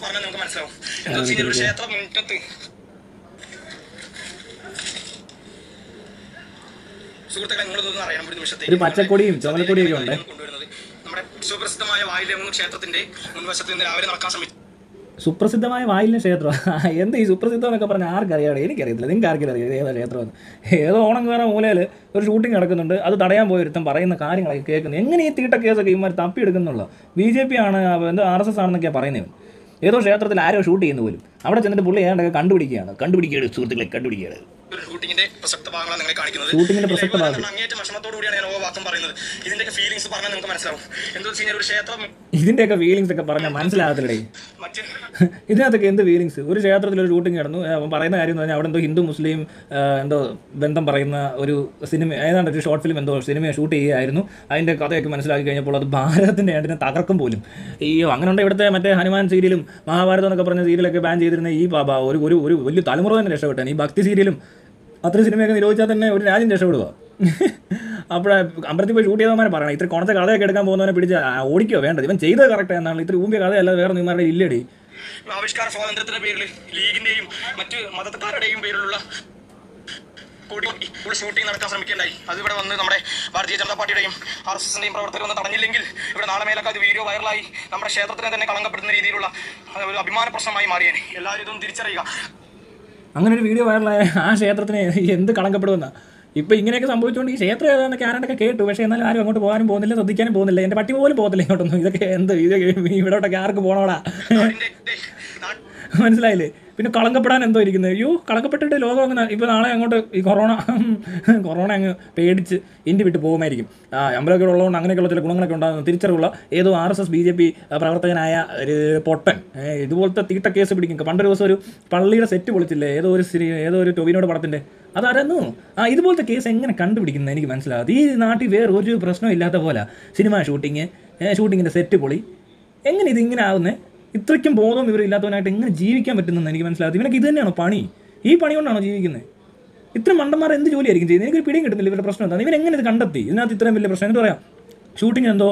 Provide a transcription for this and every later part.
പറഞ്ഞാൽ നിങ്ങൾക്ക് മനസ്സിലാവും എന്താ വെച്ച് കഴിഞ്ഞാൽ ഒരു ക്ഷേത്ര മുറ്റത്ത് സുഹൃത്തുക്കളെ നിങ്ങൾ ഇതൊന്നും അറിയാൻ ഒരു നിമിഷത്തെ ഒരു പച്ചക്കൊടിയും ചുവലക്കൊടിയും ഒക്കെ ഉണ്ട് കൊണ്ടുവരുന്നത് നമ്മുടെ സുപ്രസിദ്ധമായ വായിലേമുന്ന ക്ഷേത്രത്തിന്റെ മുൻവശത്ത് നിന്ന് രാവിലെ നടക്കാൻ ശ്രമിച്ചു സുപ്രസിദ്ധമായ വായിലിന് ക്ഷേത്രം എന്ത് ഈ സുപ്രസിദ്ധം എന്നൊക്കെ പറഞ്ഞാൽ ആർക്കറിയാം എനിക്കറിയത്തില്ല നിങ്ങൾക്ക് ആർക്കും അറിയാം ഏതാ ക്ഷേത്രം ഏതോ ഓണം കയറാൻ മൂലയിൽ ഒരു ഷൂട്ടിംഗ് നടക്കുന്നുണ്ട് അത് തടയാൻ പോയൊരുത്തം പറയുന്ന കാര്യങ്ങളൊക്കെ കേൾക്കുന്നത് എങ്ങനെ ഈ തീട്ട കേസൊക്കെ ഇമാർ തപ്പിയെടുക്കുന്നുള്ള ബി ജെ പി ആണ് എന്തോ ആർ എസ് എസ് ആണെന്നൊക്കെയാണ് പറയുന്നത് ഏതോ ക്ഷേത്രത്തിൽ ആരോ ഷൂട്ട് ചെയ്യുന്ന പോലും അവിടെ ചെന്നിട്ട് പുള്ളി ഏതാണ്ടൊക്കെ കണ്ടുപിടിക്കുകയാണ് കണ്ടുപിടിക്കുകയാണ് സുഹൃത്തുക്കളെ കണ്ടുപിടിക്കുകയാണ് ഒരു ഷൂട്ടിങ്ങിന്റെ പ്രസക്ത ഭാഗങ്ങളാണ് നിങ്ങളെ കാണിക്കുന്നത് ഷൂട്ടിങ്ങിന്റെ പ്രസക്ത ഇതിലെ ഭാഗം. ഇവരെ അങ്ങേയറ്റം വിഷമത്തോടു കൂടിയാണ് ഞാൻ ഓ വാക്കം പറയുന്നത് ഇതിന്റെയൊക്കെ ഫീലിംഗ്സ് പറഞ്ഞാൽ നിങ്ങൾക്ക് മനസ്സിലാവും എന്താ വെച്ച് കഴിഞ്ഞാൽ ഒരു ക്ഷേത്രം ഇതിൻ്റെയൊക്കെ ഫീലിങ്സ് ഒക്കെ പറഞ്ഞാൽ മനസ്സിലാകത്തില്ലേ മറ്റ് ഇതിനകത്തൊക്കെ എന്ത് ഫീലിങ്സ് ഒരു ക്ഷേത്രത്തിൽ ഒരു ഷൂട്ടിംഗ് നടന്നു ഏ, അവൻ പറയുന്ന കാര്യം എന്ന് പറഞ്ഞാൽ അവിടെ എന്തോ ഹിന്ദു മുസ്ലിം ഏ, എന്തോ ബന്ധം പറയുന്ന ഒരു സിനിമ ഏതാണ്ട് ഒരു ഷോർട്ട് ഫിലിം എന്തോ സിനിമ ഷൂട്ട് ചെയ്യുകയായിരുന്നു അതിൻ്റെ കഥയൊക്കെ മനസ്സിലാക്കി കഴിഞ്ഞപ്പോൾ അത് ഭാരതത്തിൻ്റെ ആണ്ടിനെ തകർക്കും പോലും അയ്യോ അങ്ങനെ ഉണ്ട് ഇവിടുത്തെ മറ്റേ ഹനുമാൻ സീരിയലും മഹാഭാരതം എന്നൊക്കെ പറഞ്ഞ സീരിയലൊക്കെ ബാൻ ചെയ്തിരുന്ന ഈ ബാബ ഒരു ഒരു ഒരു വലിയ തലമുറ തന്നെ രക്ഷപ്പെട്ടാണ് ഈ ഭക്തി സീരിയലും അത്രയും സിനിമയൊക്കെ നിരോധിച്ചാൽ തന്നെ ഒരു രാജ്യം രക്ഷപ്പെടുക അപ്പോഴേ അമ്പലത്തിൽ പോയി ഷൂട്ട് ചെയ്തവന്മാരെ പറയണം ഇത്ര കുറച്ച് കഥയൊക്കെ എടുക്കാൻ പോകുന്നവനെ പിടിച്ച് ആ, ഓടിക്കോ വേണ്ടത് ഇവൻ ചെയ്തത് കറക്റ്റ് എന്നാണ് ഇത്ര ഊമ്പിയ കഥയല്ലാതെ വേറെ നിന്മാരുടെ ഇല്ലടി ആവിഷ്കാര സ്വാതന്ത്ര്യത്തിന്റെ പേരിൽ ലീഗിന്റെയും മറ്റ് മതക്കാരുടെയും പേരിലുള്ള കൂടി ഇവിടെ ഷൂട്ടിംഗ് നടക്കാൻ ശ്രമിക്കേണ്ടായി അത് ഇവിടെ വന്ന് നമ്മുടെ ഭാരതീയ ജനതാ പാർട്ടിയുടെയും ആർ എസ് എസിന്റെയും പ്രവർത്തകർ ഒന്ന് തടഞ്ഞില്ലെങ്കിൽ ഇവിടെ നാളെ മേലൊക്കെ അത് വീഡിയോ വൈറലായി നമ്മുടെ ക്ഷേത്രത്തിനെ തന്നെ കളങ്കപ്പെടുന്ന രീതിയിലുള്ള ആ, ഒരു അഭിമാന പ്രശ്നമായി മാറിയേനെ എല്ലാവരും ഇതൊന്നും തിരിച്ചറിയുക അങ്ങനെ ഒരു വീഡിയോ വൈറലായ ആ ക്ഷേത്രത്തിന് എന്ത് കളങ്കപ്പെടുമെന്ന ഇപ്പൊ ഇങ്ങനെയൊക്കെ സംഭവിച്ചുകൊണ്ട് ഈ ക്ഷേത്രം ഏതാന്നൊക്കെ ആരാണ്ടൊക്കെ കേട്ടു പക്ഷേ എന്നാലും ആരും അങ്ങോട്ട് പോകാനും പോകുന്നില്ല ശ്രദ്ധിക്കാനും പോകുന്നില്ല എൻ്റെ പട്ടി പോലും പോകത്തില്ല ഇങ്ങോട്ടൊന്നും ഇതൊക്കെ എന്ത് ഇത് ഇവിടോട്ടൊക്കെ ആർക്ക് പോകണോടാ അതിന്റെ ദേ, നാ- മനസ്സിലായില്ലേ പിന്നെ കളങ്കപ്പെടാൻ എന്തോ ഇരിക്കുന്നത് അയ്യോ കളങ്കപ്പെട്ടിട്ട് ലോകം അങ്ങ് ഇപ്പോൾ നാളെ അങ്ങോട്ട് ഈ കൊറോണ കൊറോണ അങ്ങ് പേടിച്ച് ഇന്ത്യ വിട്ട് പോകുമായിരിക്കും ആ അമ്പലമൊക്കെ ഉള്ളതുകൊണ്ട് അങ്ങനെയൊക്കെയുള്ള ചില ഗുണങ്ങളൊക്കെ ഉണ്ടാകുന്നു തിരിച്ചറിവുള്ള ഏതോ R S S B J P പ്രവർത്തകനായ ഒരു പൊട്ടൻ ഏ, ഇതുപോലത്തെ തീട്ട കേസ് പിടിക്കും പണ്ടൊരു ദിവസം ഒരു പള്ളിയുടെ സെറ്റ് പൊളിച്ചില്ലേ ഏതോ ഒരു സിരി ഏതോ ഒരു ടൊവിനോട് പടത്തിൻ്റെ അതായിരുന്നു ആ ഇതുപോലത്തെ കേസ് എങ്ങനെ കണ്ടുപിടിക്കുന്നത് എനിക്ക് മനസ്സിലാകാതെ ഈ നാട്ടിൽ വേറെ ഒരു പ്രശ്നവും ഇല്ലാത്ത പോലെ സിനിമ ഷൂട്ടിങ് ഷൂട്ടിങ്ങിൻ്റെ സെറ്റ് പൊളി എങ്ങനെ ഇത് ഇങ്ങനെ ആവുന്നത് ഇത്രയ്ക്കും ബോധം ഇവരില്ലാത്തവനായിട്ട് എങ്ങനെ ജീവിക്കാൻ പറ്റുന്നെന്ന് എനിക്ക് മനസ്സിലാകും ഇവനൊക്കെ ഇത് തന്നെയാണോ പണി ഈ പണി കൊണ്ടാണോ ജീവിക്കുന്നത് ഇത്ര മണ്ടന്മാർ എന്ത് ജോലിയായിരിക്കും ചെയ്യുന്നത് എനിക്കൊരു പിടിയും കിട്ടുന്നില്ല ഇവരുടെ പ്രശ്നം എന്താണ് ഇവൻ എങ്ങനെ ഇത് കണ്ടെത്തി ഇതിനകത്ത് ഇത്രയും വലിയ പ്രശ്നം എന്താ പറയാം ഷൂട്ടിംഗ് എന്തോ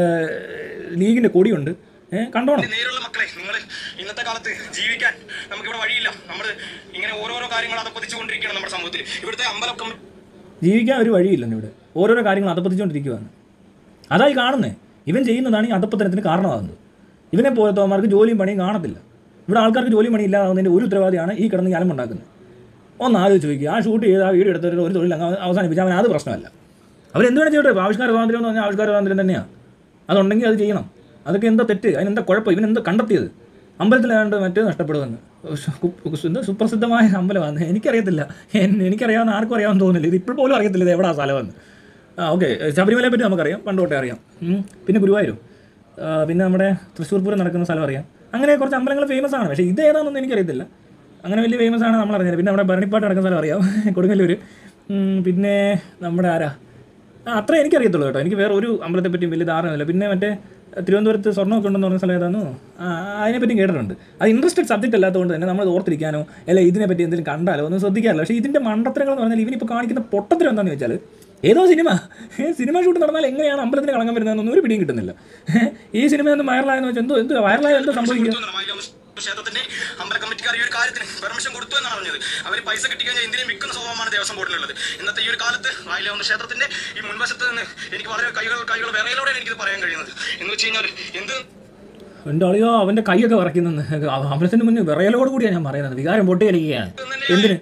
ലീഗിൻ്റെ കൊടിയുണ്ട് ഏഹ് കണ്ടോണം നേരുള്ള മക്കളെ നിങ്ങൾ ഇന്നത്തെ കാലത്ത് ജീവിക്കാൻ നമുക്കിവിടെ വഴിയില്ല നമ്മൾ ഇങ്ങനെ ഓരോരോ കാര്യങ്ങൾ അതപ്പതിച്ചുകൊണ്ടിരിക്കുകയാണ് നമ്മുടെ സമൂഹത്തിൽ ഇവിടുത്തെ അമ്പലം കമ്മി- ജീവിക്കാൻ ഒരു വഴിയില്ലെന്ന് ഇവിടെ ഓരോരോ കാര്യങ്ങൾ അതപ്പതിച്ചുകൊണ്ടിരിക്കുകയാണ് അതായി കാണുന്നത് ഇവൻ ചെയ്യുന്നതാണ് ഈ അതപ്പത്തനത്തിന് കാരണമാകുന്നത് ഇവനെ പോലത്തവന്മാർക്ക് ജോലിയും പണിയും കാണത്തില്ല ഇവിടെ ആൾക്കാർക്ക് ജോലിയും പണി ഇല്ലാതാവുന്നതിൻ്റെ ഒരു ഉത്തരവാദിയാണ് ഈ കിടന്ന് ഞാനും ഉണ്ടാക്കുന്നത് ഒന്ന് ആലോചിച്ച് ചോദിക്കുക ആ ഷൂട്ട് ചെയ്ത് ആ വീഡിയോ എടുത്തിട്ട് ഒരു തൊഴിൽ അങ്ങ് അവസാനിപ്പിച്ചാൽ അവൻ അത് പ്രശ്നമല്ല അവരെന്ത് വേണം ചെയ്യട്ടെ ഇപ്പോൾ ആവിഷ്കാര സ്വാതന്ത്ര്യം എന്ന് പറഞ്ഞാൽ ആവിഷ്കാര സ്വാതന്ത്ര്യം തന്നെയാണ് അതുണ്ടെങ്കിൽ അത് ചെയ്യണം അതൊക്കെ എന്താ തെറ്റ് അതിനെന്താ കുഴപ്പം ഇവൻ എന്താ കണ്ടെത്തിയത് അമ്പലത്തിലാണ്ട് മറ്റേ നഷ്ടപ്പെടുമെന്ന് സു- എന്താ സുപ്രസിദ്ധമായ അമ്പലമാണ് എനിക്കറിയത്തില്ല എൻ- എനിക്കറിയാവുന്ന ആർക്കും അറിയാമെന്ന് തോന്നുന്നില്ല ഇത് ഇപ്പോൾ പോലും അറിയത്തില്ല ഇത് എവിടെ സ്ഥലമെന്ന് ആ ഓക്കെ ശബരിമലയെ പറ്റി നമുക്കറിയാം പണ്ട് തൊട്ടേ അറിയാം ഉം. പിന്നെ ഗുരുവായൂരും ആ, പിന്നെ നമ്മുടെ തൃശ്ശൂർ പൂരം നടക്കുന്ന സ്ഥലം അറിയാം അങ്ങനെ കുറച്ച് അമ്പലങ്ങൾ ഫേമസ് ആണ് പക്ഷേ ഇത് ഏതാണെന്നൊന്നും എനിക്കറിയത്തില്ല അങ്ങനെ വലിയ ഫേമസ് ആണ് നമ്മൾ അറിഞ്ഞത് പിന്നെ നമ്മുടെ ഭരണിപ്പാട്ട് നടക്കുന്ന സ്ഥലം അറിയാം കൊടുങ്ങല്ലൂർ ഉം, പിന്നെ നമ്മുടെ ആരാ ആ അത്ര എനിക്കറിയത്തുള്ളൂ കേട്ടോ എനിക്ക് വേറെ ഒരു അമ്പലത്തെ പറ്റിയും വലിയ ധാരണയില്ല പിന്നെ മറ്റേ തിരുവനന്തപുരത്ത് സ്വർണ്ണമൊക്കെ ഉണ്ടെന്ന് പറഞ്ഞ സ്ഥലം ഏതാണോ ആ അതിനെപ്പറ്റി കേട്ടിട്ടുണ്ട് അത് ഇൻട്രസ്റ്റഡ് സബ്ജക്റ്റ് അല്ലാത്തതുകൊണ്ട് തന്നെ നമ്മൾ ഓർത്തിരിക്കാനോ അല്ല ഇതിനെപ്പറ്റി എന്തെങ്കിലും കണ്ടാലോ ഒന്നും ശ്രദ്ധിക്കാറില്ല പക്ഷേ ഇതിൻ്റെ മണ്ടത്തരങ്ങൾ എന്ന് പറഞ്ഞാൽ ഇവനിപ്പോൾ കാണിക്കുന്ന പൊട്ടത്തരം എന്താണെന്ന് വെച്ചാൽ ഏതോ സിനിമ ഏ, സിനിമ ഷൂട്ട് നടന്നാൽ എങ്ങനെയാണ് അമ്പലത്തിന് കളങ്ങാൻ വരുന്നതെന്നൊന്നും ഒരു പിടിയും കിട്ടുന്നില്ല ഏ, ഈ സിനിമ ഒന്ന് വൈറലായെന്ന് വെച്ചാൽ എന്തോ എന്തോ വൈറലായ എന്തോ സംഭവിക്കുക കൊടുത്തു എന്നാണ് മാലിന്യ ക്ഷേത്രത്തിന്റെ അമ്പല കമ്മിറ്റിക്കാർ ഈ ഒരു കാര്യത്തിന് പെർമിഷൻ കൊടുത്തു എന്നാണ് പറഞ്ഞത് അവർ പൈസ കിട്ടിക്കഴിഞ്ഞാൽ എന്തിനും വിൽക്കുന്ന സ്വഭാവമാണ് ദേവസ്വം ബോർഡിനുള്ളത് ഇന്നത്തെ ഈ ഒരു കാലത്ത് വായിലാവുന്ന ക്ഷേത്രത്തിന്റെ ഈ മുൻവശത്ത് നിന്ന് എനിക്ക് വളരെ കൈകൾ കൈകൾ വിറയിലൂടെയാണ് എനിക്കിത് പറയാൻ കഴിയുന്നത് എന്ന് വെച്ച് കഴിഞ്ഞാൽ എന്ത് എൻ്റെ അളിയോ അവൻ്റെ കൈയൊക്കെ വിറയ്ക്കുന്നെന്ന് അമ്പലത്തിൻ്റെ മുന്നിൽ വിറയലോട് കൂടിയാണ് ഞാൻ പറയുന്നത് വികാരം പൊട്ടിയടിക്കുകയാണ് എന്തിന്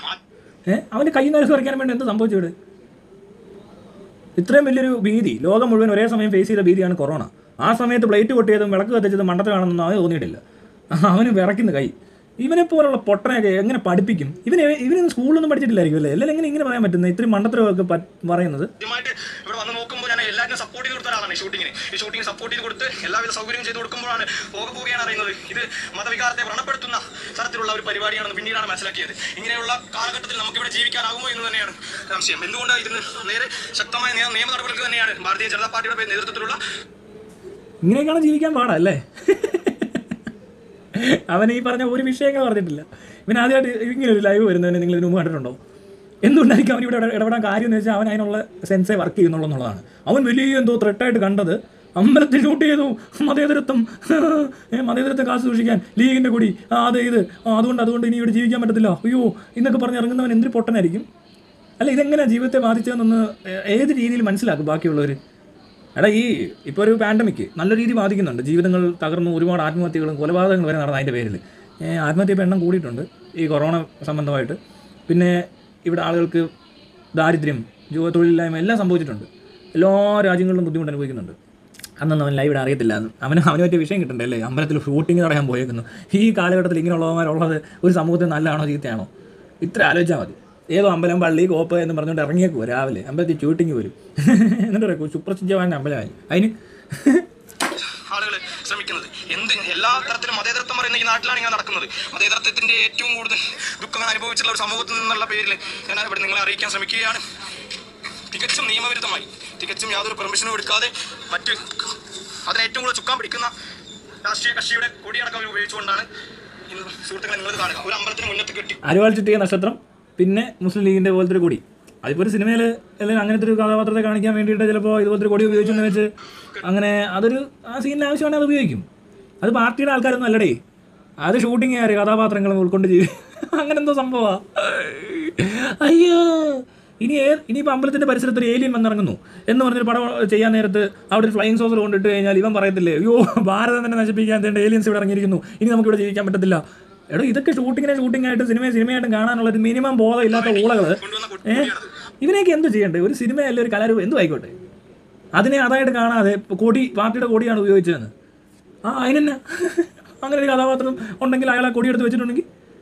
ഏഹ് അവൻ്റെ കൈ നിരക്ക് വരയ്ക്കാൻ വേണ്ടി എന്ത് സംഭവിച്ചു ഇവിടെ ഇത്രയും വലിയൊരു ഭീതി ലോകം മുഴുവൻ ഒരേ സമയം ഫേസ് ചെയ്ത ഭീതിയാണ് കൊറോണ ആ സമയത്ത് പ്ലേറ്റ് പൊട്ടിയതും വിളക്ക് കത്തിച്ചതും മണ്ടത്തിലാണെന്നൊന്നും അവന് തോന്നിയിട്ടില്ല അവന് വിറയ്ക്കുന്ന കൈ ഇവനെ പോലുള്ള പൊട്ടനെയൊക്കെ എങ്ങനെ പഠിപ്പിക്കും ഇവനെ ഇവനൊന്നും സ്കൂളിലൊന്നും പഠിച്ചിട്ടില്ലായിരിക്കും അല്ലേ അല്ലെങ്കിൽ എങ്ങനെ ഇങ്ങനെ പറയാൻ പറ്റുന്നത് ഇത്രയും മണ്ടത്തരമൊക്കെ പ- പറയുന്നത് ആദ്യമായിട്ട് ഇവിടെ വന്ന് നോക്കുമ്പോൾ ഞാൻ എല്ലാവരും സപ്പോർട്ട് ചെയ്ത് കൊടുത്ത ഒരാളാണ് ഈ ഷൂട്ടിങ്ങിന് ഈ ഷൂട്ടിംഗ് സപ്പോർട്ട് ചെയ്ത് കൊടുത്ത് എല്ലാവിധ സൗകര്യം ചെയ്ത് കൊടുക്കുമ്പോഴാണ് പോക പോവുകയാണ് അറിയുന്നത് ഇത് മതവികാരത്തെ വ്രണപ്പെടുത്തുന്ന തരത്തിലുള്ള ഒരു പരിപാടിയാണെന്ന് പിന്നീടാണ് മനസ്സിലാക്കിയത് ഇങ്ങനെയുള്ള കാലഘട്ടത്തിൽ നമുക്ക് ഇവിടെ ജീവിക്കാനാകുമോ എന്ന് തന്നെയാണ് സംശയം എന്തുകൊണ്ടാണ് ഇതിന് നേരെ ശക്തമായ നിയ- നിയമ നടപടികൾക്ക് തന്നെയാണ് ഭാരതീയ ജനതാ പാർട്ടിയുടെ നേതൃത്വത്തിലുള്ള ഇങ്ങനെയൊക്കെയാണ് ജീവിക്കാൻ പാടല്ലേ അവൻ ഈ പറഞ്ഞ ഒരു വിഷയങ്ങൾ പറഞ്ഞിട്ടില്ല ഇവൻ ആദ്യമായിട്ട് ഇങ്ങനെ ഒരു ലൈവ് വരുന്നതിന് നിങ്ങൾ ഇതിന് മുമ്പ് കണ്ടിട്ടുണ്ടോ എന്തുകൊണ്ടായിരിക്കും അവൻ ഇവിടെ ഇട- ഇടപെടാൻ കാര്യം എന്ന് വെച്ചാൽ അവൻ അതിനുള്ള സെൻസേ വർക്ക് ചെയ്യുന്നുള്ളൂ എന്നുള്ളതാണ് അവൻ വലിയ എന്തോ ത്രെട്ടായിട്ട് കണ്ടത് അമ്പലത്തിൽ ഷൂട്ട് ചെയ്തു മതേതരത്വം ഏ, മതേതരത്തെ കാശ് സൂക്ഷിക്കാൻ ലീഗിൻ്റെ കൂടി ആ അതെ ഇത് ആ അതുകൊണ്ട് അതുകൊണ്ട് ഇനി ഇവിടെ ജീവിക്കാൻ പറ്റത്തില്ല അയ്യോ എന്നൊക്കെ പറഞ്ഞ് ഇറങ്ങുന്നവൻ എന്തൊരു പൊട്ടനായിരിക്കും അല്ല ഇതെങ്ങനെയാണ് ജീവിതത്തെ ബാധിച്ചതെന്നൊന്ന് ഏ- ഏത് രീതിയിൽ മനസ്സിലാക്കും ബാക്കിയുള്ളവർ എടാ ഈ ഇപ്പോൾ ഒരു പാൻഡമിക് നല്ല രീതി ബാധിക്കുന്നുണ്ട് ജീവിതങ്ങൾ തകർന്നു ഒരുപാട് ആത്മഹത്യകളും കൊലപാതകങ്ങളും വരെ നടന്ന അതിൻ്റെ പേരിൽ ആത്മഹത്യ ഇപ്പോൾ എണ്ണം കൂടിയിട്ടുണ്ട് ഈ കൊറോണ സംബന്ധമായിട്ട് പിന്നെ ഇവിടെ ആളുകൾക്ക് ദാരിദ്ര്യം ജോ തൊഴിലില്ലായ്മ എല്ലാം സംഭവിച്ചിട്ടുണ്ട് എല്ലാ രാജ്യങ്ങളിലും ബുദ്ധിമുട്ട് അനുഭവിക്കുന്നുണ്ട് അന്നൊന്നും അവൻ ലൈവ് അറിയത്തില്ല അവന് അവന് പറ്റിയ വിഷയം കിട്ടണ്ടേ അല്ലേ അമ്പലത്തിൽ ഷൂട്ടിംഗ് തടയാൻ പോയേക്കുന്നു ഈ കാലഘട്ടത്തിൽ ഇങ്ങനെയുള്ളവന്മാരുള്ളത് ഒരു സമൂഹത്തിൽ നല്ലതാണോ ചീത്തയാണോ ഇത്ര ആലോചിച്ചാൽ മതി ഏതോ അമ്പലം പള്ളി കോപ്പ് എന്ന് പറഞ്ഞുകൊണ്ട് ഇറങ്ങിയേക്കുവോ രാവിലെ അമ്പലത്തിൽ ഷൂട്ടിങ് വരും എന്നിട്ട് പറയും സുപ്രസിദ്ധമായ അമ്പലമായി അതിന് ആളുകൾ ശ്രമിക്കുന്നത് എന്ത് എല്ലാ തരത്തിലും മതേതരത്വം പറയുന്ന ഈ നാട്ടിലാണ് ഇങ്ങനെ നടക്കുന്നത് മതേതരത്വത്തിന്റെ ഏറ്റവും കൂടുതൽ ദുഃഖങ്ങൾ അനുഭവിച്ചിട്ടുള്ള ഒരു സമൂഹത്തിൽ നിന്നുള്ള പേരിൽ ഞാൻ ഇവിടെ നിങ്ങളെ അറിയിക്കാൻ ശ്രമിക്കുകയാണ് തികച്ചും നിയമവിരുദ്ധമായി തികച്ചും യാതൊരു പെർമിഷനും എടുക്കാതെ മറ്റ് അതിനെ ഏറ്റവും കൂടുതൽ ചുക്കാൻ പിടിക്കുന്ന രാഷ്ട്രീയ കക്ഷിയുടെ കൊടിയടക്കം അവർ ഉപയോഗിച്ചുകൊണ്ടാണ് ഇന്ന് സുഹൃത്തുക്കളെ നിങ്ങൾ കാണുക ഒരു അമ്പലത്തിന് മുന്നത്ത് കെട്ടി അരുവാൾ ചുറ്റിയ നക്ഷത്രം പിന്നെ മുസ്ലിം ലീഗിൻ്റെ പോലത്തെ ഒരു കൊടി അതിപ്പോൾ ഒരു സിനിമയിൽ അല്ലെങ്കിൽ അങ്ങനത്തെ ഒരു കഥാപാത്രത്തെ കാണിക്കാൻ വേണ്ടിയിട്ട് ചിലപ്പോൾ ഇതുപോലത്തെ ഒരു കൊടി ഉപയോഗിച്ചെന്ന് വെച്ച് അങ്ങനെ അതൊരു ആ സീനിന് ആവശ്യമാണെങ്കിൽ അത് ഉപയോഗിക്കും അത് പാർട്ടിയുടെ ആൾക്കാരൊന്നും അല്ലടേ അത് ഷൂട്ടിങ് ആര് കഥാപാത്രങ്ങളും ഉൾക്കൊണ്ട് ചെയ്യും അങ്ങനെ എന്തോ സംഭവമാണ് അയ്യോ ഇനി ഏ ഇനിയിപ്പോൾ അമ്പലത്തിൻ്റെ പരിസരത്ത് ഒരു ഏലിയൻ വന്നിറങ്ങുന്നു എന്ന് പറഞ്ഞൊരു പടം ചെയ്യാൻ നേരത്ത് അവിടെ ഒരു ഫ്ലൈയിങ് സോസർ കൊണ്ടിട്ട് കഴിഞ്ഞാൽ ഇവൻ പറയത്തില്ലേ അയ്യോ ഭാരതം തന്നെ നശിപ്പിക്കാൻ തേണ്ട ഏലിയൻസ് ഇവിടെ ഇറങ്ങിയിരിക്കുന്നു ഇനി നമുക്ക് ഇവിടെ ജീവിക്കാൻ പറ്റത്തില്ല എടോ ഇതൊക്കെ ഷൂട്ടിങ്ങിനെ ഷൂട്ടിംഗ് ആയിട്ട് സിനിമയെ സിനിമയായിട്ടും കാണാനുള്ള ഒരു മിനിമം ബോധം ഇല്ലാത്ത ഊളകൾ കൊണ്ടുവന്ന കൊ- ഏഹ് ഇവനെയൊക്കെ എന്ത് ചെയ്യണ്ടേ ഒരു സിനിമയല്ല ഒരു കലാരൂപം എന്തും ആയിക്കോട്ടെ അതിനെ അതായിട്ട് കാണാതെ കൊടി പാർട്ടിയുടെ കൊടിയാണ് ഉപയോഗിച്ചതെന്ന് ആ അതിനെന്നെ അങ്ങനെ ഒരു കഥാപാത്രം ഉണ്ടെങ്കിൽ അയാളെ കൊടിയെടുത്ത് വെച്ചിട്ടുണ്ടെങ്കിൽ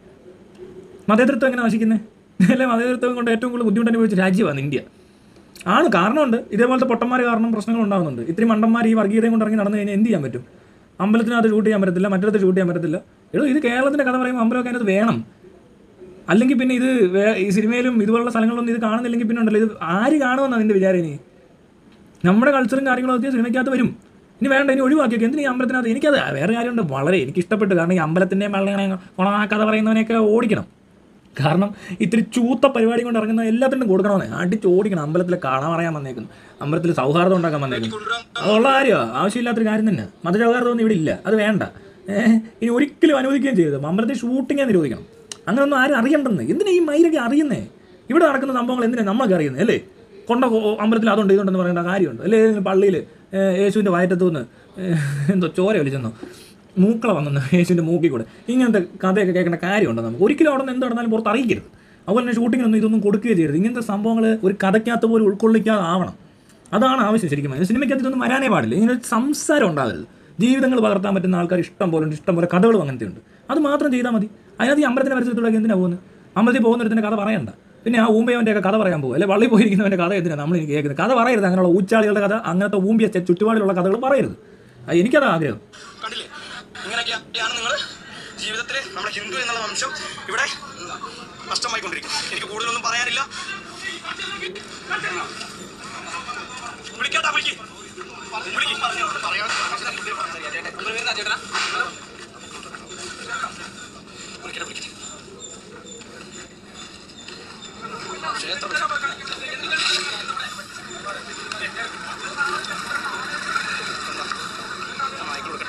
മതേതൃത്വം എങ്ങനെ നശിക്കുന്നത് അല്ലെ മതേതൃത്വം കൊണ്ട് ഏറ്റവും കൂടുതൽ ബുദ്ധിമുട്ട് അനുഭവിച്ച രാജ്യമാണ് ഇന്ത്യ ആണ് കാരണമുണ്ട് ഇതേപോലത്തെ പൊട്ടന്മാർ കാരണം പ്രശ്നങ്ങൾ ഉണ്ടാകുന്നുണ്ട് ഇത്രയും മണ്ടന്മാർ ഈ വർഗീയതയും കൊണ്ട് ഇറങ്ങി നടന്നു കഴിഞ്ഞാൽ എന്ത് ചെയ്യാൻ പറ്റും അമ്പലത്തിനകത്ത് ഷൂട്ട് ചെയ്യാൻ പറ്റത്തില്ല മറ്റിടത്ത് ഷൂട്ട് ചെയ്യാൻ പറ്റത്തില്ല എടോ ഇത് കേരളത്തിൻ്റെ കഥ പറയുമ്പോൾ അമ്പലമൊക്കെ അതിനകത്ത് വേണം അല്ലെങ്കിൽ പിന്നെ ഇത് വേ- ഈ സിനിമയിലും ഇതുപോലുള്ള സ്ഥലങ്ങളിലൊന്നും ഇത് കാണുന്നില്ലെങ്കിൽ പിന്നെ ഉണ്ടല്ലോ ഇത് ആര് കാണുമെന്നാണ് നിന്റെ വിചാരം ഇനി നമ്മുടെ കൾച്ചറും കാര്യങ്ങളും ഒക്കെ സിനിമയ്ക്കകത്ത് വരും ഇനി വേണ്ട ഇനി ഒഴിവാക്കിയൊക്കെ എന്തിനാ ഈ അമ്പലത്തിനകത്ത് എനിക്കത് വേറെ കാര്യമുണ്ട് വളരെ എനിക്ക് ഇഷ്ടപ്പെട്ടു കാരണം ഈ അമ്പലത്തിൻ്റെയും പള്ളികളെ ആ കഥ പറയുന്നവനെയൊക്കെ ഓടിക്കണം കാരണം ഇത്തിരി ചൂത്ത പരിപാടി കൊണ്ട് ഇറങ്ങുന്ന എല്ലാത്തിനും കൊടുക്കണമെന്ന് അടിച്ച് ഓടിക്കണം അമ്പലത്തിൽ കാണാൻ പറയാൻ വന്നേക്കുന്നു അമ്പലത്തിൽ സൗഹാർദ്ദം ഉണ്ടാക്കാൻ വന്നേക്കുന്നു കൊണ്ടുവരാൻ അതുള്ള കാര്യമാണ് ആവശ്യമില്ലാത്തൊരു കാര്യം തന്നെ മതസൗഹാർദ്ദം ഒന്നും ഇവിടെ ഇല്ല അത് വേണ്ട ഏഹ് ഇനി ഒരിക്കലും അനുവദിക്കുകയും ചെയ്തത് അമ്പലത്തിൽ ഷൂട്ടിങ്ങേ നിരോധിക്കണം അങ്ങനെയൊന്നും ആരും അറിയണ്ടെന്ന് എന്തിനാ ഈ മയിലൊക്കെ അറിയുന്നേ ഇവിടെ നടക്കുന്ന സംഭവങ്ങൾ എന്തിനാ നമ്മളൊക്കെ അറിയുന്നത് അല്ലേ കൊണ്ട കൊ- അമ്പലത്തിൽ അതുണ്ട് ഇതുണ്ടെന്ന് പറയേണ്ട കാര്യമുണ്ട് അല്ലേ പള്ളിയിൽ യേശുവിൻ്റെ വയറ്റത്തു നിന്ന് എന്തോ ചോര വലിച്ചെന്നോ മൂക്കള വന്നെന്ന് യേശുവിൻ്റെ മൂക്കിൽ കൂടെ ഇങ്ങനത്തെ കഥയൊക്കെ കേൾക്കേണ്ട കാര്യമുണ്ടോ നമുക്ക് ഒരിക്കലും അവിടെ നിന്ന് എന്ത് നടന്നാലും പുറത്ത് അറിയിക്കരുത് അതുപോലെ തന്നെ ഷൂട്ടിങ്ങിനൊന്നും ഇതൊന്നും കൊടുക്കുകയും ചെയ്യരുത് ഇങ്ങനത്തെ സംഭവങ്ങൾ ഒരു കഥയ്ക്കകത്ത് പോലും ഉൾക്കൊള്ളിക്കാതെ ആവണം അതാണ് ആവശ്യം ശരിക്കും അതിന് സിനിമയ്ക്കകത്ത് ഇതൊന്നും വരാനേ പാടില്ല ഇങ്ങനെ ഒരു സംസാരം ഉണ്ടാകരുത് ജീവിതങ്ങൾ പകർത്താൻ പറ്റുന്ന ആൾക്കാർ ഇഷ്ടം പോലെ ഉണ്ട് ഇഷ്ടം പോലെ കഥകളും അങ്ങനത്തെ ഉണ്ട് അത് മാത്രം ചെയ്താൽ മതി അതിനകത്ത് ഈ അമ്പലത്തിൻ്റെ പരിസരത്തുള്ള എന്തിനാ പോകുന്നത് അമ്പലത്തിൽ പോകുന്നൊരുത്തിൻ്റെ കഥ പറയണ്ട പിന്നെ ആ ഊമ്പയവൻ്റെ ഒക്കെ കഥ പറയാൻ പോകും അല്ലെ വള്ളി പോയിരിക്കുന്നവൻ്റെ കഥ എന്തിനാണ് നമ്മൾ എനിക്ക് കേൾക്കുന്നത് കഥ പറയരുത് അങ്ങനെയുള്ള ഊച്ചാളികളുടെ കഥ അങ്ങനത്തെ ഊമ്പിയ ചെ- ചുറ്റുപാടിലുള്ള കഥകൾ പറയരുത് അത് എനിക്കത് ആഗ്രഹം കണ്ടില്ലേ ഇങ്ങനെയൊക്കെയാണ് നിങ്ങൾ ജീവിതത്തിൽ നമ്മുടെ ഹിന്ദു എന്നുള്ള വംശം ഇവിടെ നഷ്ടമായിക്കൊണ്ടിരിക്കുന്നത് എനിക്ക് കൂടുതലൊന്നും പറയാനില്ല വിളിക്കാട്ടാ വിളിക്ക് വിളിക്ക്. പറയാൻ വിളിക്കട്ടെ വിളിക്കട്ടെ ക്ഷേത്രം മൈക്ക് കൊടുക്കട്ടെ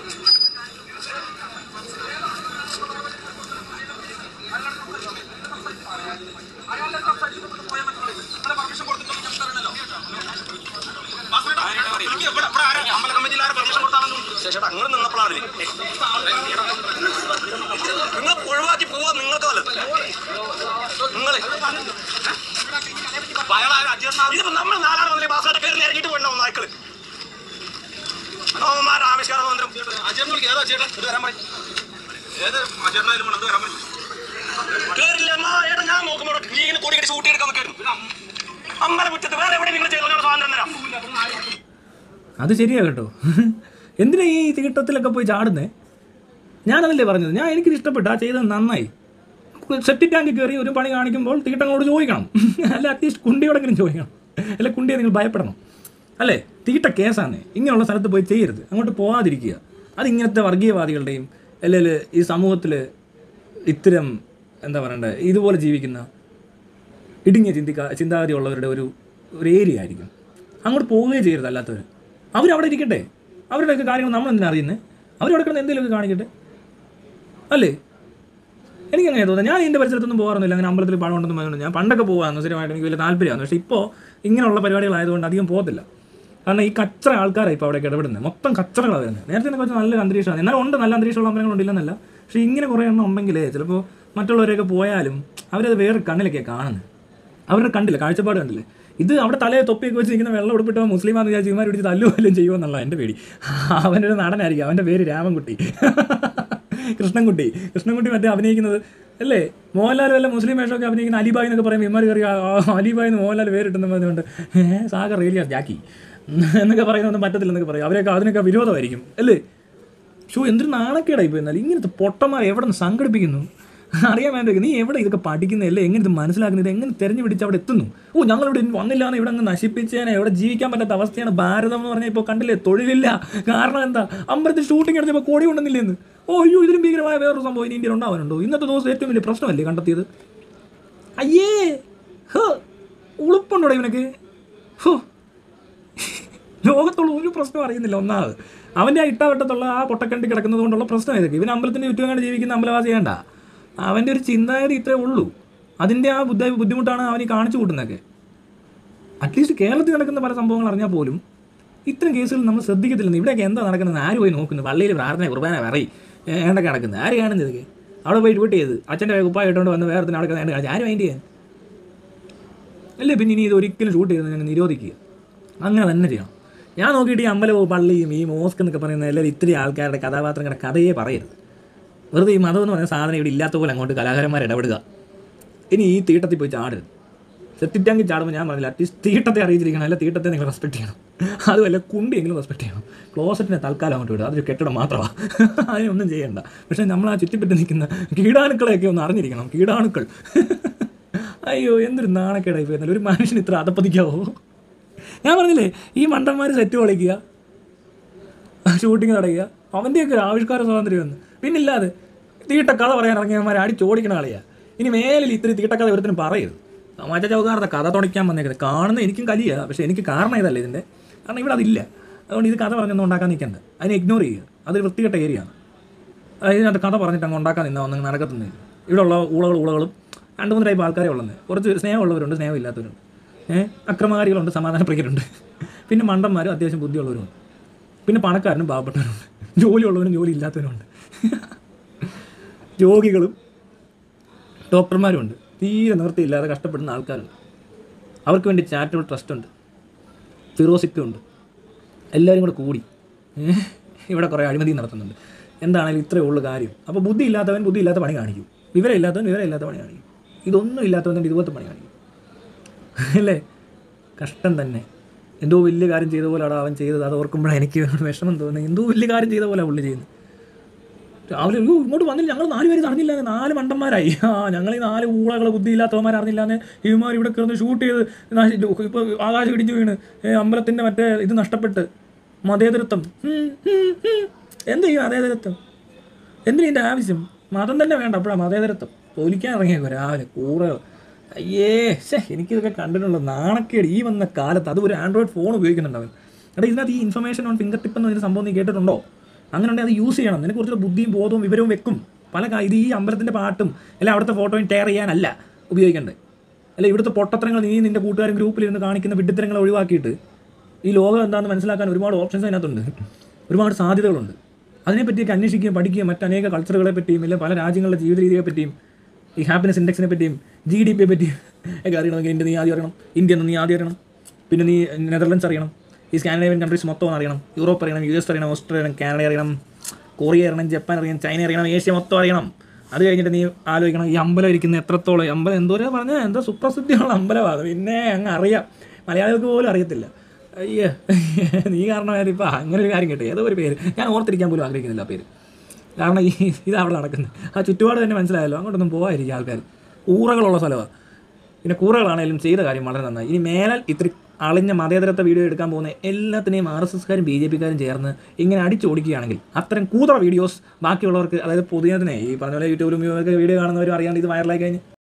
ശേഷം അങ്ങനെ നിന്നപ്പോഴാണ് നിങ്ങൾ ഒഴിവാക്കി പോവാ നിങ്ങൾക്ക് നല്ലത് നിങ്ങളെ ഇതിപ്പോ നമ്മൾ നാലാറ് മുതലേ ബാസായിട്ട് കയറി ഇറങ്ങിയിട്ട് പോകണോ നായ്ക്കള് അവന്മാർ ആവിഷ്കാരം മന്ത്രം കേറില്ല അമ്മ, ഏട്ടാ, ഞാൻ നോക്കുമ്പോൾ നീ ഇങ്ങനെ കൊടി കടിച്ച് ഊട്ടിയെടുക്കാൻ നിൽക്കായിരുന്നു അമ്മനെ മുറ്റത്ത് വേറെ എവിടെ നിങ്ങൾ ചെയ്യുന്ന സ്വാതന്ത്ര്യം തരാം അത് ശരിയാ കേട്ടോ എന്തിനാ ഈ തീട്ടത്തിലൊക്കെ പോയി ചാടുന്നേ ഞാനതല്ലേ പറഞ്ഞത് ഞാൻ എനിക്കിത് ഇഷ്ടപ്പെട്ടു ആ ചെയ്തത് നന്നായി സെപ്റ്റി ടാങ്കിൽ കയറി ഒരു പണി കാണിക്കുമ്പോൾ തീട്ടങ്ങളോട് ചോദിക്കണം അല്ലെ അറ്റ്ലീസ്റ്റ് കുണ്ടിയോടെങ്കിലും ചോദിക്കണം അല്ലെ കുണ്ടിയെ നിങ്ങൾ ഭയപ്പെടണം അല്ലേ തീട്ട കേസാണ് ഇങ്ങനെയുള്ള സ്ഥലത്ത് പോയി ചെയ്യരുത് അങ്ങോട്ട് പോകാതിരിക്കുക അതിങ്ങനത്തെ വർഗീയവാദികളുടെയും അല്ലെങ്കിൽ ഈ സമൂഹത്തിൽ ഇത്തരം എന്താ പറയണ്ടേ ഇതുപോലെ ജീവിക്കുന്ന ഇടുങ്ങിയ ചിന്തിക്ക ചിന്താഗതി ഉള്ളവരുടെ ഒരു ഒരു ഏരിയ ആയിരിക്കും അങ്ങോട്ട് പോവുകയും ചെയ്യരുത് അല്ലാത്തവർ അവരവിടെ ഇരിക്കട്ടെ അവരുടെയൊക്കെ കാര്യങ്ങൾ നമ്മൾ എന്തിനാ അറിയുന്നത് അവരവിടെ കിടന്ന് എന്തെങ്കിലുമൊക്കെ കാണിക്കട്ടെ അല്ലേ എനിക്ക് അങ്ങനെ തോന്നുന്നത് ഞാൻ എൻ്റെ പരിസരത്തൊന്നും പോകാറൊന്നുമില്ല അങ്ങനെ അമ്പലത്തിൽ പഴം ഉണ്ടെന്ന് പറയുന്നത് ഞാൻ പണ്ടൊക്കെ പോകാമെന്ന് സ്ഥിരമായിട്ട് എനിക്ക് വലിയ താല്പര്യമാണ് പക്ഷേ ഇപ്പോൾ ഇങ്ങനെയുള്ള പരിപാടികളായതുകൊണ്ട് അധികം പോകത്തില്ല കാരണം ഈ കച്ചറ ആൾക്കാരാണ് ഇപ്പോൾ അവിടേക്ക് ഇടപെടുന്നത് മൊത്തം കച്ചറകളാണ് വരുന്നത് നേരത്തെ കുറച്ച് നല്ല അന്തരീക്ഷമാണ് എന്നാലും ഉണ്ട് നല്ല അന്തരീക്ഷമുള്ള അമ്പലങ്ങളുണ്ടില്ലെന്നല്ല പക്ഷേ ഇങ്ങനെ കുറേ എണ്ണം ഉണ്ടെങ്കിലേ ചിലപ്പോൾ മറ്റുള്ളവരെയൊക്കെ പോയാലും അവരത് വേറെ കണ്ണിലൊക്കെയാണ് കാണുന്നത് അവരുടെ കണ്ടില്ല കാഴ്ചപ്പാട് കണ്ടില്ലേ ഇത് അവിടെ തലയെ തൊപ്പിയൊക്കെ വെച്ച് ഇങ്ങനെ വെള്ളം ഉടുപ്പിട്ടോ മുസ്ലിമാന്ന് വിചാരിച്ച് ഇമാർ പിടിച്ച് തല്ലുവല്ലും ചെയ്യുമെന്നുള്ള എൻ്റെ പേടി അവൻ്റെ ഒരു നടനായിരിക്കും അവൻ്റെ പേര് രാമൻകുട്ടി കൃഷ്ണൻകുട്ടി കൃഷ്ണൻകുട്ടി മറ്റേ അഭിനയിക്കുന്നത് അല്ലേ മോഹൻലാൽ വല്ല മുസ്ലിം വേഷമൊക്കെ അഭിനയിക്കുന്ന അലിബായ് എന്നൊക്കെ പറയുമ്പോൾ ഇമാർ കയറി ആ, ആ, അലിബായ് എന്ന് മോഹൻലാൽ പേരിട്ടെന്ന് പറഞ്ഞുകൊണ്ട് ഏഹ് സാഗർ റേലിയാസ് ജാക്കി എന്നൊക്കെ പറയുന്നതൊന്നും പറ്റത്തില്ലെന്നൊക്കെ പറയും അവരൊക്കെ അതിനൊക്കെ വിരോധമായിരിക്കും അല്ലേ ഷോ എന്തൊരു നാണക്കേടായി പോയി എന്നാൽ ഇങ്ങനത്തെ പൊട്ടന്മാരെ എവിടെ നിന്ന് സംഘടിപ്പിക്കുന്നു അറിയാൻ വേണ്ട നീ എവിടെ ഇതൊക്കെ പഠിക്കുന്നതല്ലേ എങ്ങനെ ഇത് മനസ്സിലാക്കുന്നത് എങ്ങനെ തെരഞ്ഞു പിടിച്ച് അവിടെ എത്തുന്നു ഓ ഞങ്ങളിവിടെ വന്നില്ല എന്ന് ഇവിടെ അങ്ങ് നശിപ്പിച്ചേനെ ഇവിടെ ജീവിക്കാൻ പറ്റാത്ത അവസ്ഥയാണ് ഭാരതം എന്ന് പറഞ്ഞാൽ ഇപ്പോൾ കണ്ടില്ലേ തൊഴിലില്ല കാരണം എന്താ അമ്പലത്തിൽ ഷൂട്ടിംഗ് എടുത്തപ്പോൾ കോടി കൊണ്ടുവന്നില്ലെന്ന് ഓ അയ്യോ ഇതിലും ഭീകരമായ വേറൊരു സംഭവം ഇനി ഇന്ത്യയിൽ ഉണ്ടാവാനുണ്ടോ ഇന്നത്തെ ദിവസം ഏറ്റവും വലിയ പ്രശ്നമല്ലേ കണ്ടെത്തിയത് അയ്യേ ഹോ ഉളുപ്പുണ്ടോടെ ഇവനക്ക് ഹോ ലോകത്തുള്ള ഒരു പ്രശ്നം അറിയുന്നില്ല ഒന്നാമത് അവൻ്റെ ആ ഇട്ടാവട്ടത്തുള്ള ആ പൊട്ടക്കണ്ടി കിടക്കുന്നത് കൊണ്ടുള്ള പ്രശ്നം ഇതൊക്കെ ഇവൻ അമ്പലത്തിൻ്റെ ചുറ്റും ജീവിക്കുന്ന അമ്പലവാസി വേണ്ട അവൻ്റെ ഒരു ചിന്താഗതി ഇത്രേ ഉള്ളൂ അതിൻ്റെ ആ ബുദ്ധ ബുദ്ധിമുട്ടാണ് അവൻ ഈ കാണിച്ചു കൂട്ടുന്നതൊക്കെ അറ്റ്ലീസ്റ്റ് കേരളത്തിൽ നടക്കുന്ന പല സംഭവങ്ങൾ അറിഞ്ഞാൽ പോലും ഇത്തരം കേസുകൾ നമ്മൾ ശ്രദ്ധിക്കത്തില്ലെന്ന് ഇവിടെയൊക്കെ എന്താ നടക്കുന്നത് ആര് പോയി നോക്കുന്നു പള്ളിയിൽ പ്രാർത്ഥന കുർബാന പറയും ഏണ്ടൊക്കെ നടക്കുന്നത് ആര് കാണുന്നത് ഇതൊക്കെ അവിടെ പോയി ഡ്യൂട്ടി ചെയ്ത് അച്ഛൻ്റെ കുപ്പായ ഇട്ടുകൊണ്ട് വന്ന് വേറെ തന്നെ അവിടെ കാണിച്ച് ആര് മൈൻഡ് ചെയ്യാൻ അല്ലേ പിന്നെ ഇനി ഇത് ഒരിക്കലും ഷൂട്ട് ചെയ്ത് ഞങ്ങൾ നിരോധിക്കുക അങ്ങനെ തന്നെ ചെയ്യണം ഞാൻ നോക്കിയിട്ട് ഈ അമ്പലവും പള്ളിയും ഈ മോസ്ക് എന്നൊക്കെ പറയുന്ന എല്ലാവരും ഇത്തിരി ആൾക്കാരുടെ കഥാപാത്രങ്ങളുടെ കഥയെ പറയരുത് വെറുതെ ഈ മതം എന്ന് പറയുന്ന സാധനം ഇവിടെ ഇല്ലാത്ത പോലെ അങ്ങോട്ട് കലാകാരന്മാർ ഇടപെടുക ഇനി ഈ തീട്ടത്തിൽ പോയി ചാടരുത് സെറ്റിറ്റാങ്കിൽ ചാടുമ്പോൾ ഞാൻ പറഞ്ഞില്ല അറ്റ്ലീസ്റ്റ് തീട്ടത്തെ അറിയിച്ചിരിക്കണം അല്ല തീട്ടത്തെ നിങ്ങൾ റെസ്പെക്ട് ചെയ്യണം അതുമല്ല കുണ്ടിയെങ്കിലും റെസ്പെക്ട് ചെയ്യണം ക്ലോസറ്റിനെ തൽക്കാലം അങ്ങോട്ട് വിടുക അതൊരു കെട്ടിടം മാത്രമാണ് അതിനൊന്നും ചെയ്യണ്ട പക്ഷേ നമ്മൾ ആ ചുറ്റിപ്പറ്റി നിൽക്കുന്ന കീടാണുക്കളെയൊക്കെ ഒന്ന് അറിഞ്ഞിരിക്കണം കീടാണുക്കൾ അയ്യോ എന്തൊരു നാണക്കേടായി പോയിരുന്നല്ലോ ഒരു മനുഷ്യന് ഇത്ര അതപ്പതിക്കാവോ ഞാൻ പറഞ്ഞില്ലേ ഈ മണ്ടന്മാർ സെറ്റ് കളിക്കുക ഷൂട്ടിങ് തടയുക അവൻ്റെയൊക്കെ ഒരു ആവിഷ്കാര സ്വാതന്ത്ര്യം വന്ന് പിന്നില്ലാതെ തീട്ടക്കഥ പറയാൻ ഇറങ്ങിയവന്മാരെ അടിച്ചോടിക്കണ കളിയാ ഇനി മേലിൽ ഇത്തിരി തീട്ടക്കഥ ഒരുത്തിനും പറയരുത് മറ്റേ ചൗകാർത്ത കഥ തുണയ്ക്കാൻ വന്നേക്കുന്നത് കാണുന്ന എനിക്കും കലിയ പക്ഷേ എനിക്ക് കാരണം ഇതല്ല ഇതിൻ്റെ കാരണം ഇവിടെ അതില്ല അതുകൊണ്ട് ഇത് കഥ പറഞ്ഞൊന്നും ഉണ്ടാക്കാൻ നിൽക്കണ്ട അതിനെ ഇഗ്നോർ ചെയ്യുക അതൊരു വൃത്തികെട്ട ഏരിയ ആണ് അതിനകത്ത് കഥ പറഞ്ഞിട്ട് അങ്ങ് ഉണ്ടാക്കാൻ നിന്നാൽ ഒന്നും നടക്കത്തൊന്നുമില്ല ഇവിടെ ഉള്ള ഊളകൾ ഊളകളും രണ്ട് മൂന്ന് ടൈപ്പ് ആൾക്കാരെ ഉള്ളത് കുറച്ച് സ്നേഹമുള്ളവരുണ്ട് സ്നേഹമില്ലാത്തവരുണ്ട് ഏഹ് അക്രമകാരികളുണ്ട് സമാധാനപ്രിയരുണ്ട് പിന്നെ മണ്ടന്മാരും അത്യാവശ്യം ബുദ്ധിയുള്ളവരുമുണ്ട് പിന്നെ പണക്കാരനും പാവപ്പെട്ടവരുണ്ട് ജോലിയുള്ളവനും ജോലി ഇല്ലാത്തവരുമുണ്ട് രോഗികളും ഡോക്ടർമാരുമുണ്ട് തീരെ നിവൃത്തിയില്ലാതെ കഷ്ടപ്പെടുന്ന ആൾക്കാരുണ്ട് അവർക്ക് വേണ്ടി ചാരിറ്റബിൾ ട്രസ്റ്റ് ഉണ്ട് ഫിറോസിറ്റും എല്ലാവരും കൂടെ കൂടി ഏ, ഇവിടെ കുറേ അഴിമതി നടത്തുന്നുണ്ട് എന്താണെങ്കിലും ഇത്രയേ ഉള്ളൂ കാര്യം അപ്പോൾ ബുദ്ധി ഇല്ലാത്തവൻ ബുദ്ധി ഇല്ലാത്ത പണി കാണിക്കും വിവരമില്ലാത്തവൻ വിവരമില്ലാത്ത പണി കാണിക്കും ഇതൊന്നും ഇല്ലാത്തവൻ ഇതുപോലത്തെ പണി കാണിക്കും അല്ലേ കഷ്ടം തന്നെ എന്തോ വലിയ കാര്യം ചെയ്ത പോലെയാണ് അവൻ ചെയ്തത് അത് ഓർക്കുമ്പോഴാണ് എനിക്ക് വിഷമം തോന്നുന്നത് എന്തോ വലിയ കാര്യം ചെയ്ത പോലെ പുള്ളി ചെയ്യുന്നത് രാവിലെ അയ്യോ ഇങ്ങോട്ട് വന്നില്ല ഞങ്ങൾ നാല് പേര് അറിഞ്ഞില്ല നാല് മണ്ടന്മാരായി ആ ഞങ്ങൾ ഈ നാല് ഊളകളെ ബുദ്ധിയില്ലാത്തവന്മാർ അറിഞ്ഞില്ലാന്ന് ഇവന്മാർ ഇവിടെ കിടന്ന് ഷൂട്ട് ചെയ്ത് നശി- ഇപ്പോൾ ആകാശം ഇടിഞ്ഞു വീണ് ഏ, അമ്പലത്തിൻ്റെ മറ്റേ ഇത് നഷ്ടപ്പെട്ട് മതേതരത്വം ഉം, ഉം, ഉം. എന്ത് ചെയ്യും മതേതരത്വം എന്തിനാ ഇതിൻ്റെ ആവശ്യം മതം തന്നെ വേണ്ട അപ്പോഴാണ് മതേതരത്വം തോലിക്കാൻ ഇറങ്ങിയേക്കോ രാവിലെ കൂറ അയ്യേ ശേ എനിക്കിതൊക്കെ കണ്ടിട്ടുള്ള നാണക്കേട് ഈ വന്ന കാലത്ത് അത് ഒരു ആൻഡ്രോയിഡ് ഫോൺ ഉപയോഗിക്കുന്നുണ്ട് അവൻ എടാ ഇതിനകത്ത് ഈ ഇൻഫർമേഷൻ ഓൺ ഫിംഗർ ടിപ്പ് എന്നൊരു സംഭവം നീ കേട്ടിട്ടുണ്ടോ അങ്ങനെ ഉണ്ടെങ്കിൽ അത് യൂസ് ചെയ്യണം നിനക്ക് കുറച്ചുകൂടെ ബുദ്ധിയും ബോധവും വിവരവും വെക്കും പല കാ- ഇത് ഈ അമ്പലത്തിൻ്റെ പാട്ടും അല്ല അവിടുത്തെ ഫോട്ടോയും ടെയർ ചെയ്യാനല്ല ഉപയോഗിക്കേണ്ടത് അല്ല ഇവിടുത്തെ പൊട്ടത്തരങ്ങൾ നീ നിൻ്റെ കൂട്ടുകാരും ഗ്രൂപ്പിലിരുന്ന് കാണിക്കുന്ന വിഡ്ഢിത്തരങ്ങൾ ഒഴിവാക്കിയിട്ട് ഈ ലോകം എന്താണെന്ന് മനസ്സിലാക്കാൻ ഒരുപാട് ഓപ്ഷൻസ് അതിനകത്തുണ്ട് ഒരുപാട് സാധ്യതകളുണ്ട് അതിനെപ്പറ്റിയൊക്കെ അന്വേഷിക്കുകയും പഠിക്കുകയും മറ്റനേക കൾച്ചറുകളെ പറ്റിയും അല്ലെങ്കിൽ പല രാജ്യങ്ങളുടെ ജീവിത രീതിയെ പറ്റിയും ഈ ഹാപ്പിനെസ് ഇൻഡെക്സിനെ പറ്റിയും ജി ഡി പിയെ പറ്റിയും ഒക്കെ അറിയണമെങ്കിൽ ഇന്ത്യ നീ ആദ്യം അറിയണം ഇന്ത്യ എന്ന് നീ ആദ്യം അറിയണം പിന്നെ നീ നെതർലൻഡ്സ് അറിയണം ഈ സ്കാൻഡിനേവിയൻ കൺട്രീസ് മൊത്തം അറിയണം യൂറോപ്പ് അറിയണം യു എസ് അറിയണം ഓസ്ട്രേലിയ അറിയണം കാനഡ അറിയണം കൊറിയ അറിയണം ജപ്പാൻ അറിയണം ചൈന അറിയണം ഏഷ്യ മൊത്തം അറിയണം അത് കഴിഞ്ഞിട്ട് നീ ആലോചിക്കണം ഈ അമ്പലം ഇരിക്കുന്ന എത്രത്തോളം ഈ അമ്പലം എന്തോരാ പറഞ്ഞാൽ എന്തോ സുപ്രസിദ്ധിയുള്ള അമ്പലമാണ് പിന്നെ അങ്ങ് അറിയാം മലയാളികൾക്ക് പോലും അറിയത്തില്ല അയ്യേ നീ കാരണമായാലും ഇപ്പം അങ്ങനെ ഒരു കാര്യം കേട്ടോ ഏതോ ഒരു പേര് ഞാൻ ഓർത്തിരിക്കാൻ പോലും ആഗ്രഹിക്കുന്നില്ല ആ പേര് കാരണം ഈ ഇത് അവിടെ നടക്കുന്നത് ആ ചുറ്റുപാട് തന്നെ മനസ്സിലായല്ലോ അങ്ങോട്ടൊന്നും പോകാതിരിക്കും ആൾക്കാർ കൂറകളുള്ള സ്ഥലമാണ് പിന്നെ കൂറകളാണെങ്കിലും ചെയ്ത കാര്യം വളരെ നന്നായി ഇനി മേലാൽ ഇത്തിരി അളിഞ്ഞ മതേതരത്തെ വീഡിയോ എടുക്കാൻ പോകുന്ന എല്ലാത്തിനെയും ആർ എസ് എസ്കാരും ബി ജെ പിക്കാരും ചേർന്ന് ഇങ്ങനെ അടിച്ചോടിക്കുകയാണെങ്കിൽ അത്തരം കൂതറ വീഡിയോസ് ബാക്കിയുള്ളവർക്ക് അതായത് പൊതുജനത്തിനെ ഈ പറഞ്ഞ പോലെ യൂട്യൂബിലും ഒക്കെ വീഡിയോ കാണുന്നവരും അറിയാണ്ട് ഇത് വൈറലായി കഴിഞ്ഞ്